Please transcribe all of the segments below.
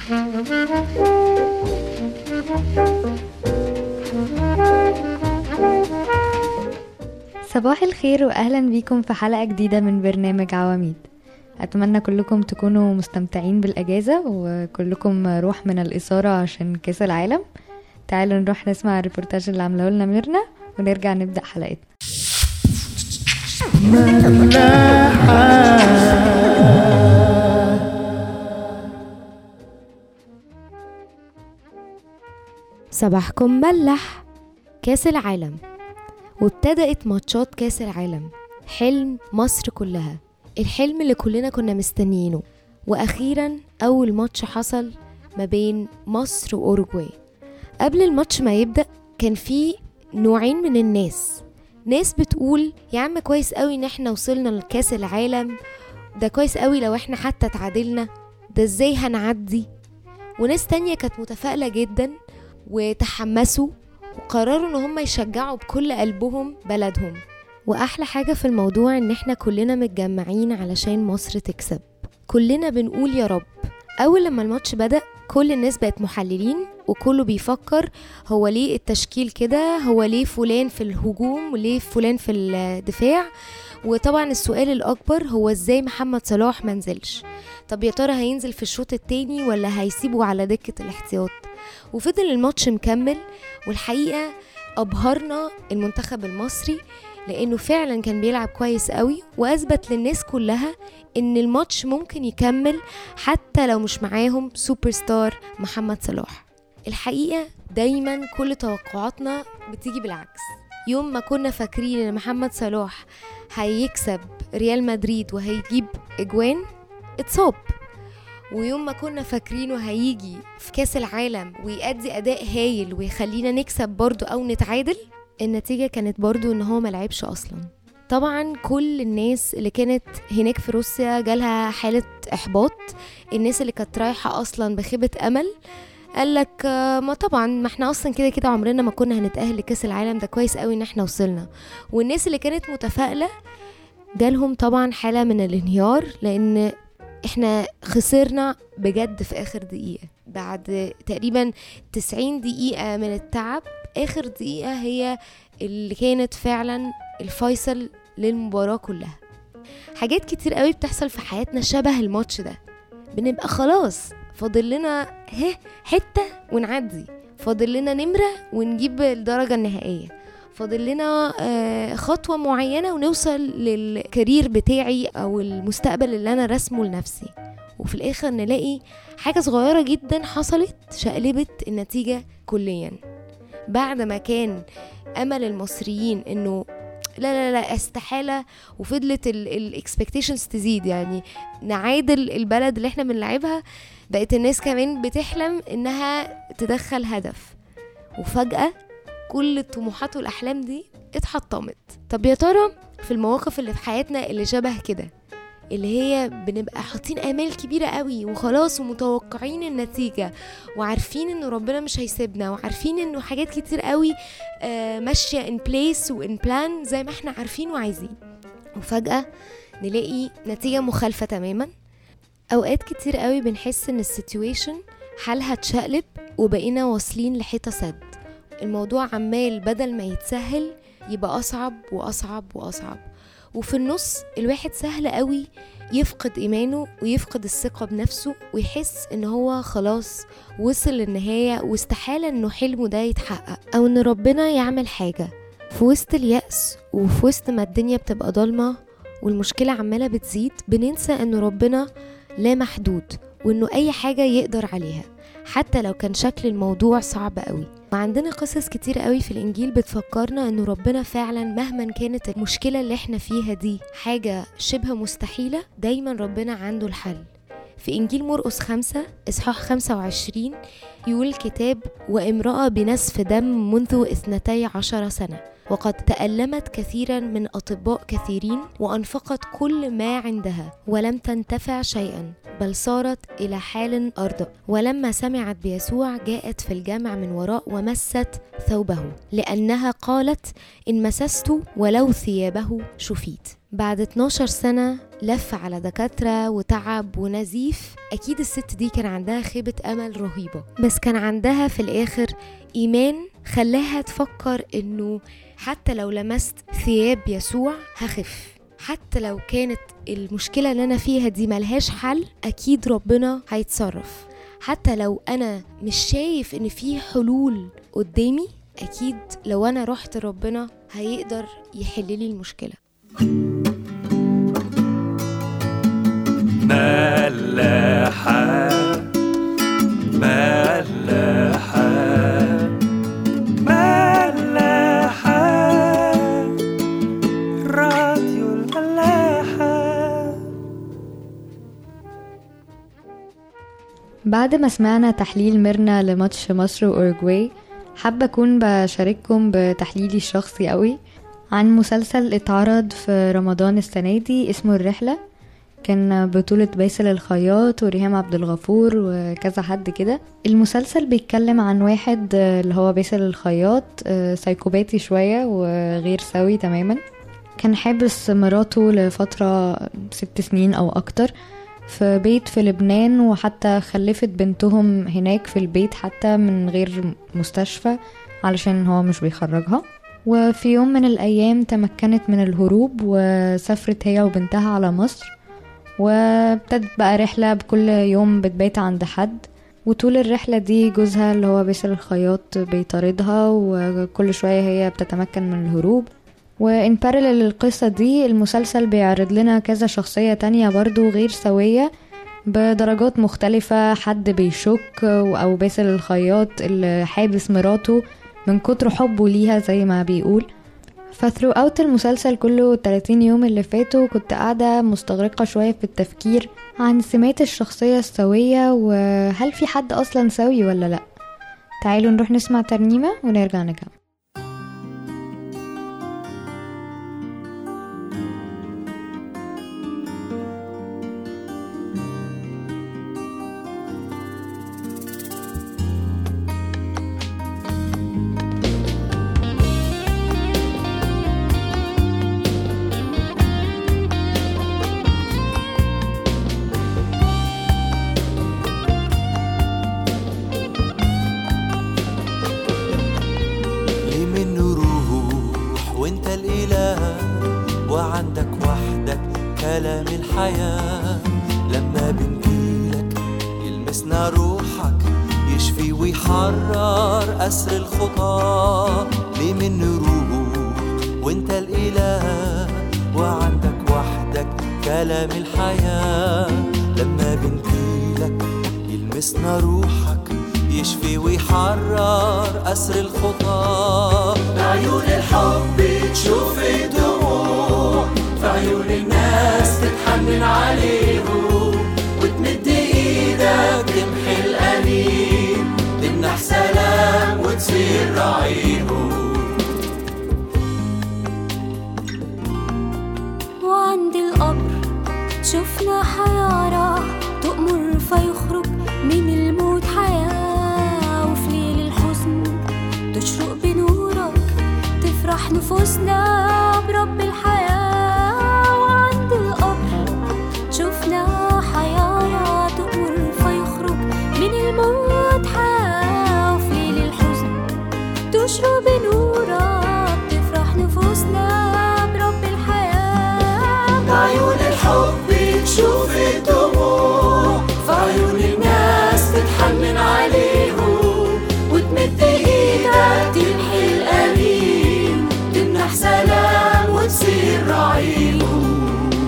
صباح الخير واهلا بيكم في حلقه جديده من برنامج عواميد اتمنى كلكم تكونوا مستمتعين بالاجازه وكلكم روح من الاثاره عشان كاس العالم تعالوا نروح نسمع الريبورتاج اللي عامله لنا ميرنا ونرجع نبدا حلقتنا صباحكم ملح كاس العالم وابتدأت ماتشات كاس العالم حلم مصر كلها الحلم اللي كلنا كنا مستنيينه وأخيرا أول ماتش حصل ما بين مصر وأوروجواي قبل الماتش ما يبدأ كان في نوعين من الناس ناس بتقول يا عم كويس قوي ان احنا وصلنا لكاس العالم ده كويس قوي لو احنا حتى تعادلنا ده ازاي هنعدي وناس تانية كانت متفائلة جدا وتحمسوا وقرروا ان هم يشجعوا بكل قلبهم بلدهم واحلى حاجة في الموضوع ان احنا كلنا متجمعين علشان مصر تكسب كلنا بنقول يا رب اول لما الماتش بدأ كل الناس بقت محللين وكله بيفكر هو ليه التشكيل كده هو ليه فلان في الهجوم وليه فلان في الدفاع وطبعا السؤال الاكبر هو ازاي محمد صلاح منزلش طب يا ترى هينزل في الشوط التاني ولا هيسيبه على دكة الاحتياط وفضل الماتش مكمل والحقيقة أبهرنا المنتخب المصري لأنه فعلا كان بيلعب كويس قوي وأثبت للناس كلها إن الماتش ممكن يكمل حتى لو مش معاهم سوبر ستار محمد صلاح الحقيقة دايما كل توقعاتنا بتيجي بالعكس يوم ما كنا فاكرين ان محمد صلاح هيكسب ريال مدريد وهيجيب اجوان اتصاب ويوم ما كنا فاكرينه هيجي في كاس العالم ويأدي اداء هايل ويخلينا نكسب برضو او نتعادل النتيجة كانت برضو ان هو ملعبش اصلا طبعا كل الناس اللي كانت هناك في روسيا جالها حالة احباط الناس اللي كانت رايحة اصلا بخيبة امل قال لك ما طبعا ما احنا اصلا كده كده عمرنا ما كنا هنتأهل لكاس العالم ده كويس قوي ان احنا وصلنا والناس اللي كانت متفائلة جالهم طبعا حالة من الانهيار لان احنا خسرنا بجد في اخر دقيقة بعد تقريبا 90 دقيقة من التعب اخر دقيقة هي اللي كانت فعلا الفيصل للمباراة كلها حاجات كتير قوي بتحصل في حياتنا شبه الماتش ده بنبقى خلاص فاضل لنا ها حتة ونعدي فاضل لنا نمرة ونجيب الدرجة النهائية فاضل لنا آه خطوة معينة ونوصل للكارير بتاعي أو المستقبل اللي أنا رسمه لنفسي وفي الآخر نلاقي حاجة صغيرة جدا حصلت شقلبت النتيجة كليا بعد ما كان أمل المصريين إنه لا لا لا استحالة وفضلت الاكسبكتيشنز تزيد يعني نعادل البلد اللي احنا بنلعبها بقت الناس كمان بتحلم انها تدخل هدف وفجأة كل الطموحات والأحلام دي اتحطمت طب يا ترى في المواقف اللي في حياتنا اللي شبه كده اللي هي بنبقى حاطين امال كبيره قوي وخلاص ومتوقعين النتيجه وعارفين ان ربنا مش هيسيبنا وعارفين انه حاجات كتير قوي آه ماشيه ان بليس وان بلان زي ما احنا عارفين وعايزين وفجاه نلاقي نتيجه مخالفه تماما اوقات كتير قوي بنحس ان السيتويشن حالها اتشقلب وبقينا واصلين لحيطه سد الموضوع عمال بدل ما يتسهل يبقى اصعب واصعب واصعب وفي النص الواحد سهل قوي يفقد ايمانه ويفقد الثقه بنفسه ويحس ان هو خلاص وصل للنهايه واستحاله انه حلمه ده يتحقق او ان ربنا يعمل حاجه في وسط اليأس وفي وسط ما الدنيا بتبقى ضلمه والمشكله عماله بتزيد بننسى ان ربنا لا محدود وانه اي حاجه يقدر عليها حتى لو كان شكل الموضوع صعب قوي وعندنا قصص كتير قوي في الانجيل بتفكرنا انه ربنا فعلا مهما كانت المشكله اللي احنا فيها دي حاجه شبه مستحيله دايما ربنا عنده الحل في إنجيل مرقس خمسة إصحاح خمسة وعشرين يقول الكتاب وامرأة بنسف دم منذ اثنتي عشر سنة وقد تألمت كثيرا من أطباء كثيرين وأنفقت كل ما عندها ولم تنتفع شيئا بل صارت إلى حال أرضى ولما سمعت بيسوع جاءت في الجمع من وراء ومست ثوبه لأنها قالت إن مسست ولو ثيابه شفيت بعد 12 سنة لف على دكاترة وتعب ونزيف أكيد الست دي كان عندها خيبة أمل رهيبة بس كان عندها في الآخر إيمان خلاها تفكر إنه حتى لو لمست ثياب يسوع هخف حتى لو كانت المشكلة اللي أنا فيها دي ملهاش حل أكيد ربنا هيتصرف حتى لو أنا مش شايف إن في حلول قدامي أكيد لو أنا رحت ربنا هيقدر يحللي المشكلة ملاحة ملاحة ملاحة راديو الملاحة بعد ما سمعنا تحليل ميرنا لماتش مصر وأوروجواي حابة أكون بشارككم بتحليلي الشخصي قوي عن مسلسل اتعرض في رمضان السنة دي اسمه الرحلة كان بطولة باسل الخياط وريهام عبد الغفور وكذا حد كده المسلسل بيتكلم عن واحد آه، اللي هو باسل الخياط آه، سايكوباتي شوية وغير سوي تماما كان حابس مراته لفترة ست سنين أو أكتر في بيت في لبنان وحتى خلفت بنتهم هناك في البيت حتى من غير مستشفى علشان هو مش بيخرجها وفي يوم من الأيام تمكنت من الهروب وسافرت هي وبنتها على مصر وابتدت بقى رحلة بكل يوم بتبات عند حد وطول الرحلة دي جوزها اللي هو باسل الخياط بيطاردها وكل شوية هي بتتمكن من الهروب وإن بارلل للقصة دي المسلسل بيعرض لنا كذا شخصية تانية برضو غير سوية بدرجات مختلفة حد بيشك أو باسل الخياط اللي حابس مراته من كتر حبه ليها زي ما بيقول فثرو اوت المسلسل كله 30 يوم اللي فاتوا كنت قاعدة مستغرقة شوية في التفكير عن سمات الشخصية السوية وهل في حد أصلا سوي ولا لأ تعالوا نروح نسمع ترنيمة ونرجع نكمل ليه منه روح وانت الاله وعندك وحدك كلام الحياة لما بنجيلك يلمسنا روحك يشفي ويحرر أسر الخطاة ليه منه روح وانت الاله وعندك وحدك كلام الحياة لما بنجيلك يلمسنا روحك يشفي ويحرر أسر الخطاة بعيون الحب تشوف الدموع في عيون الناس تتحنن عليهم وتمد ايدك تمحي الأليم تمنح سلام وتصير رعيهم وعند القبر شفنا حيارى تؤمر فيخرج من الموت حياة وفي ليل الحزن تشرق بنورك تفرح نفوسنا برب الحياة وعند القبر شفنا حيارى تؤمر فيخرج من الموت حياة وفي ليل الحزن تشرق بنورك تفرح نفوسنا برب الحياة بعيون الحب تشوف الدموع في عيون الناس تتحنن عليهم وتمد ايدك تمحي الأليم تمنح سلام وتصير رعيهم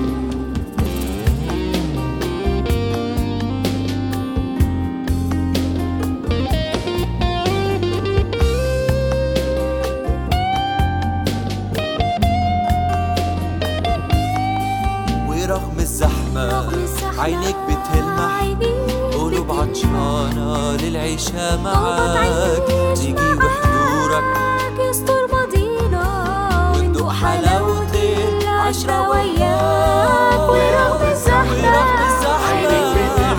ورغم الزحمة رغم الزحمة عينيك بتلمح عينيك قلوب بتلمح عطشانة للعيشة طلبت معاك عيش تيجي معاك بحضورك يستر ماضينا وندوق وندوق حلاوة حلاوة العشرة العشرة وياك. وياك ورغم الزحمة ورغم الزحمة عينيك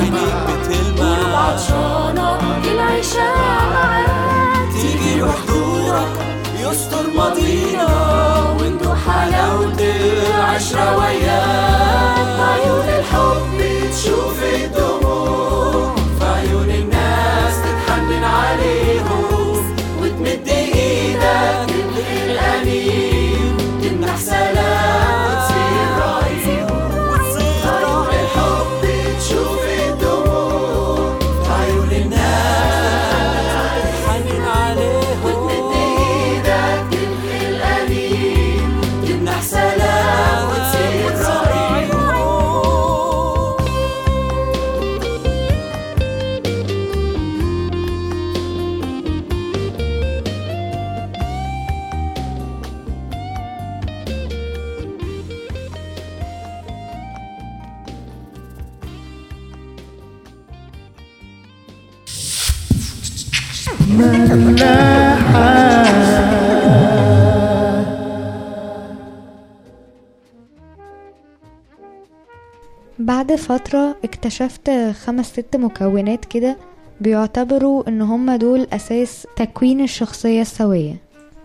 بعد فترة اكتشفت خمس ست مكونات كده بيعتبروا ان هما دول اساس تكوين الشخصية السوية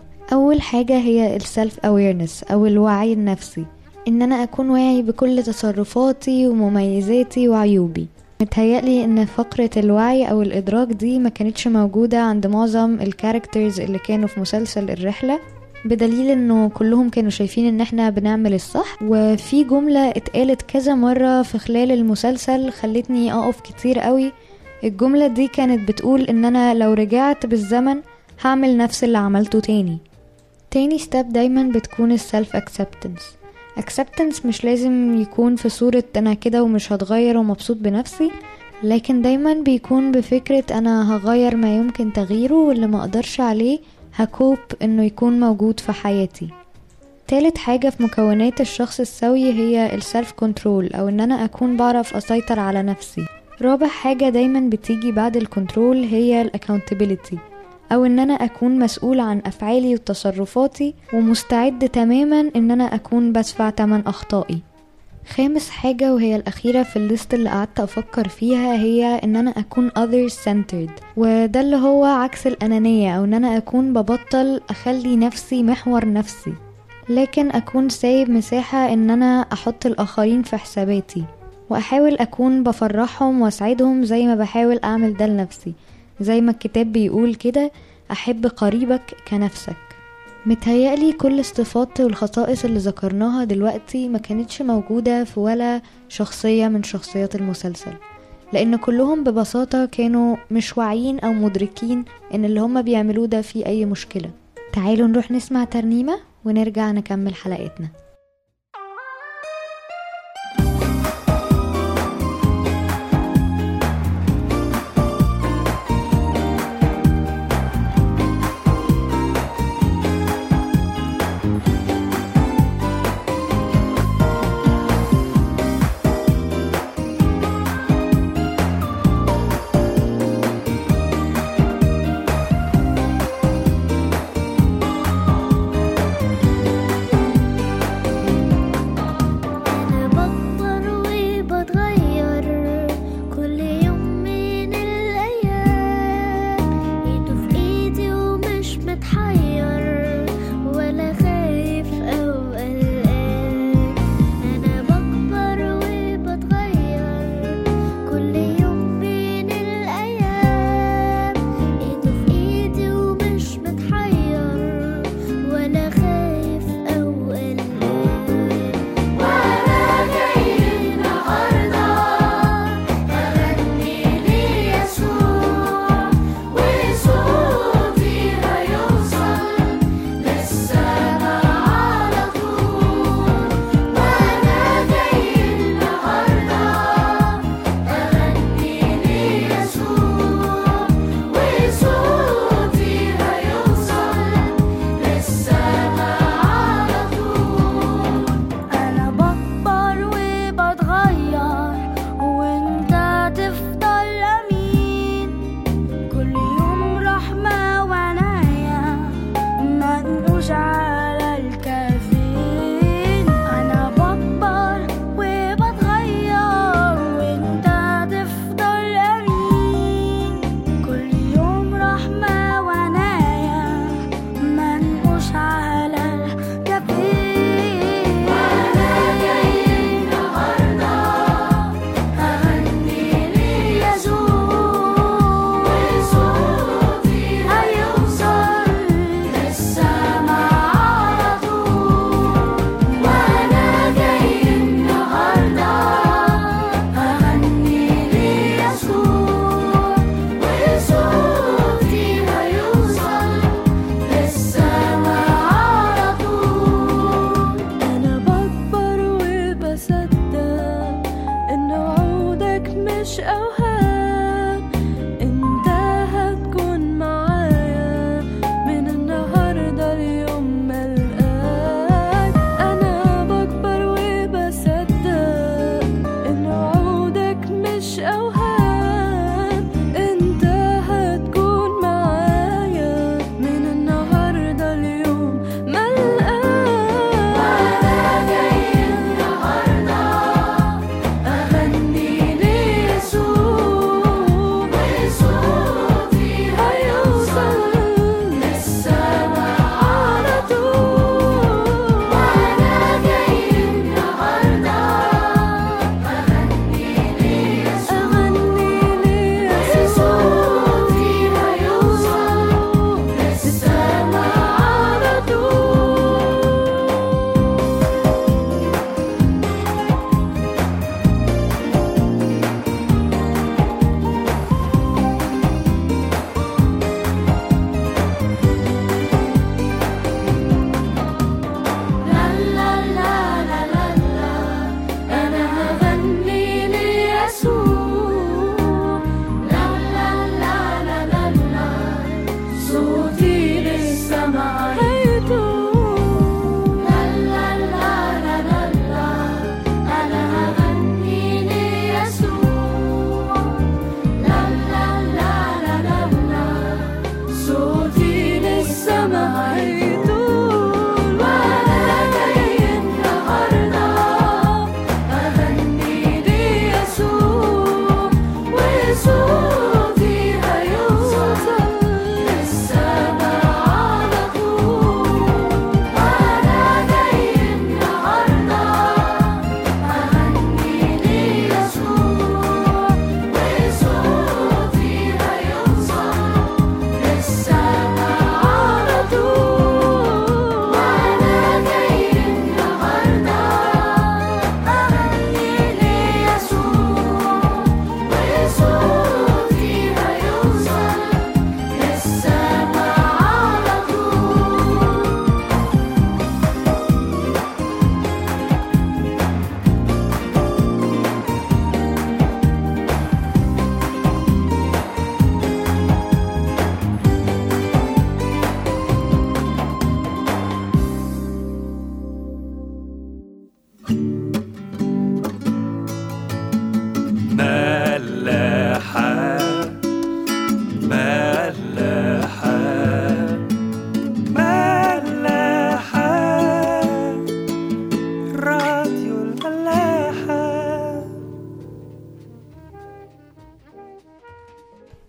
اول حاجة هي السلف اويرنس او الوعي النفسي ان انا اكون واعي بكل تصرفاتي ومميزاتي وعيوبي متهيألي ان فقرة الوعي او الادراك دي ما كانتش موجودة عند معظم الكاركترز اللي كانوا في مسلسل الرحلة بدليل انه كلهم كانوا شايفين ان احنا بنعمل الصح وفي جملة اتقالت كذا مرة في خلال المسلسل خلتني اقف كتير قوي الجملة دي كانت بتقول ان انا لو رجعت بالزمن هعمل نفس اللي عملته تاني تاني ستيب دايما بتكون السلف اكسبتنس acceptance مش لازم يكون في صورة انا كده ومش هتغير ومبسوط بنفسي لكن دايما بيكون بفكرة انا هغير ما يمكن تغييره واللي ما اقدرش عليه هكوب انه يكون موجود في حياتي تالت حاجة في مكونات الشخص السوي هي السلف كنترول او ان انا اكون بعرف اسيطر على نفسي رابع حاجة دايما بتيجي بعد الكنترول هي الاكاونتابيلتي او ان انا اكون مسؤول عن افعالي وتصرفاتي ومستعد تماما ان انا اكون بدفع تمن اخطائي خامس حاجة وهي الأخيرة في الليست اللي قعدت أفكر فيها هي إن أنا أكون others centered وده اللي هو عكس الأنانية أو إن أنا أكون ببطل أخلي نفسي محور نفسي لكن أكون سايب مساحة إن أنا أحط الآخرين في حساباتي وأحاول أكون بفرحهم وأسعدهم زي ما بحاول أعمل ده لنفسي زي ما الكتاب بيقول كده أحب قريبك كنفسك متهيألي كل الصفات والخصائص اللي ذكرناها دلوقتي ما كانتش موجودة في ولا شخصية من شخصيات المسلسل لأن كلهم ببساطة كانوا مش واعيين أو مدركين إن اللي هما بيعملوه ده فيه أي مشكلة تعالوا نروح نسمع ترنيمة ونرجع نكمل حلقتنا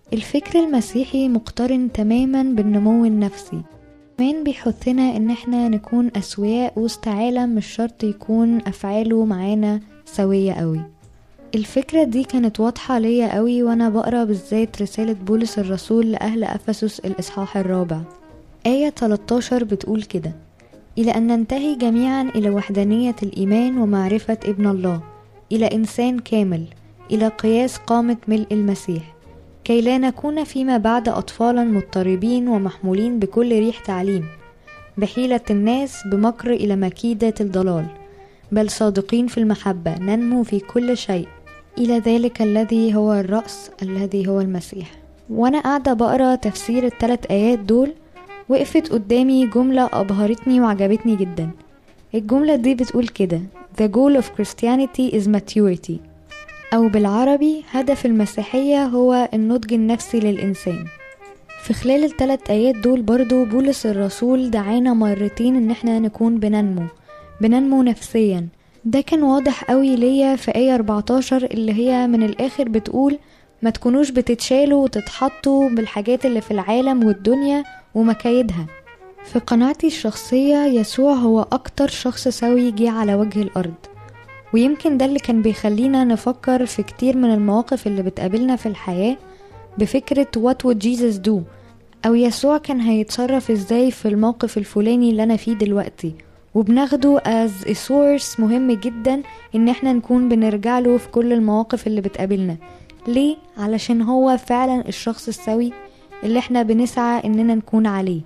الفكر المسيحي مقترن تماما بالنمو النفسي كمان بيحثنا ان احنا نكون اسوياء وسط عالم مش شرط يكون افعاله معانا سوية قوي الفكرة دي كانت واضحة ليا قوي وانا بقرا بالذات رسالة بولس الرسول لأهل أفسس الإصحاح الرابع آية 13 بتقول كده إلى أن ننتهي جميعا إلى وحدانية الإيمان ومعرفة ابن الله إلى إنسان كامل إلى قياس قامة ملء المسيح كي لا نكون فيما بعد أطفالا مضطربين ومحمولين بكل ريح تعليم بحيلة الناس بمكر إلى مكيدة الضلال بل صادقين في المحبة ننمو في كل شيء إلى ذلك الذي هو الرأس الذي هو المسيح وأنا قاعدة بقرا تفسير الثلاث آيات دول وقفت قدامي جملة أبهرتني وعجبتني جدا الجملة دي بتقول كده The goal of Christianity is maturity أو بالعربي هدف المسيحية هو النضج النفسي للإنسان في خلال الثلاث آيات دول برضو بولس الرسول دعانا مرتين إن احنا نكون بننمو بننمو نفسيا ده كان واضح قوي ليا في آية 14 اللي هي من الآخر بتقول ما تكونوش بتتشالوا وتتحطوا بالحاجات اللي في العالم والدنيا ومكايدها في قناعتي الشخصية يسوع هو أكتر شخص سوي جه على وجه الأرض ويمكن ده اللي كان بيخلينا نفكر في كتير من المواقف اللي بتقابلنا في الحياة بفكرة what would Jesus do أو يسوع كان هيتصرف ازاي في الموقف الفلاني اللي أنا فيه دلوقتي وبناخده as a source مهم جدا ان احنا نكون بنرجع له في كل المواقف اللي بتقابلنا ليه؟ علشان هو فعلا الشخص السوي اللي احنا بنسعى اننا نكون عليه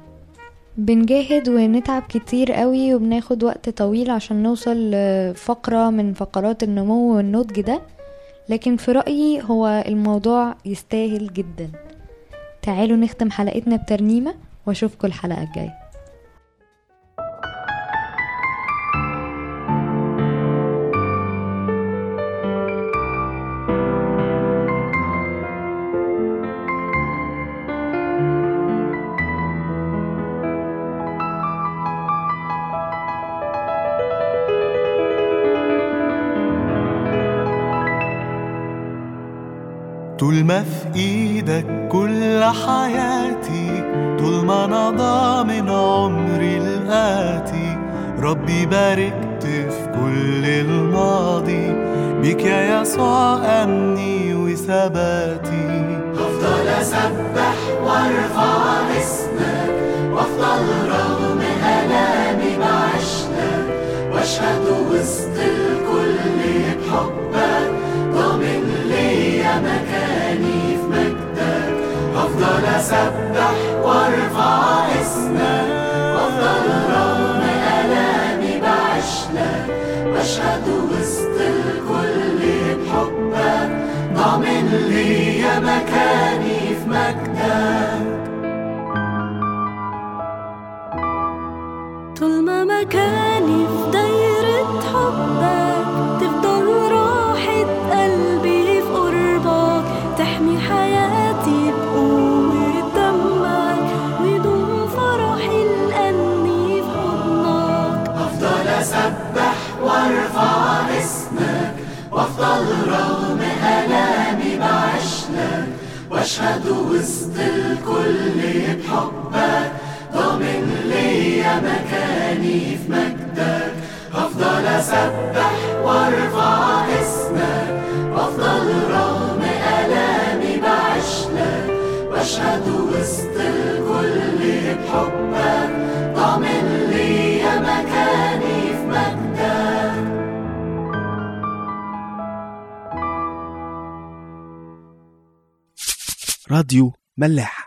بنجاهد ونتعب كتير قوي وبناخد وقت طويل عشان نوصل لفقرة من فقرات النمو والنضج ده لكن في رأيي هو الموضوع يستاهل جدا تعالوا نختم حلقتنا بترنيمة واشوفكم الحلقة الجاية طول ما في ايدك كل حياتي طول ما انا ضامن عمري الآتي ربي باركت في كل الماضي بيك يا يسوع أمني وثباتي هفضل أسبح وارفع اسمك وافضل رغم آلامي بعشلك واشهد وسط الكل بحبك ضامن ليا مكاني في مجدك هفضل اسبح وارفع اسمك وافضل رغم الامي بعشلك واشهد وسط الكل بحبك ضامن ليا مكاني في مجدك طول ما مكاني في دايرة حبك تفضل راحة قلبي في قربك تحمي حياتي بقوة دمك ويدوم فرحي لأني في حضنك أفضل أسبح وارفع اسمك وافضل رغم آلامي بعشلك واشهد وسط الكل بحبك ضامن ليا مكاني في مجدك هفضل أسبح وارفع اسمك وافضل رغم آلامي بعشلك واشهد وسط الكل بحبك ضامن ليا مكاني في مجدك راديو ملاح